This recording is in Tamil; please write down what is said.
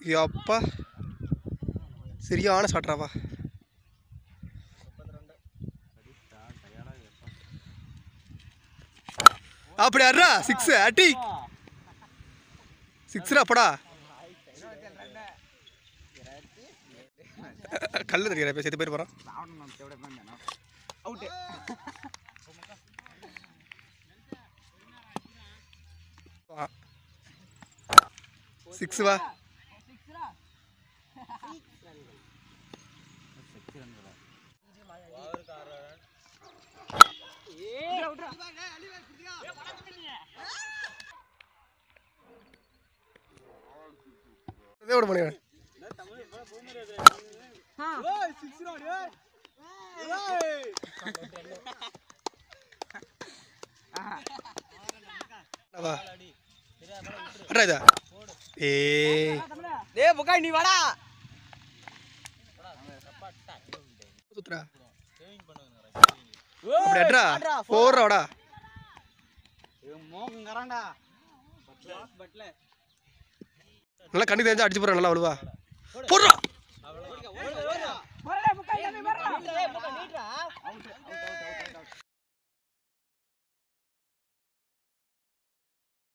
அப்பா சரியான ஷாட்ராப்பா அப்படி அட்ரா சிக்ஸ் அடி சிக்ஸ்ரா அப்படா கல்லு தெரியாத பேர் செத்து பேர் போகிறான் ಔಟ್ சிக்ஸ் வா இதே விட முடியும் வா அட்ரா இதா ஏய் டேய் புக்காய் நீ வாடா சுத்துறா அப்படி அட்ரா போடுறா வாடா மோகங்கறான்டா பட்ல நல்லா கண்ணு தெரிஞ்சா அடிச்சு போடுறா நல்லா அழுவா போடுறா வரடா புக்காய் நீ வரடா புக்காய் நீட்ரா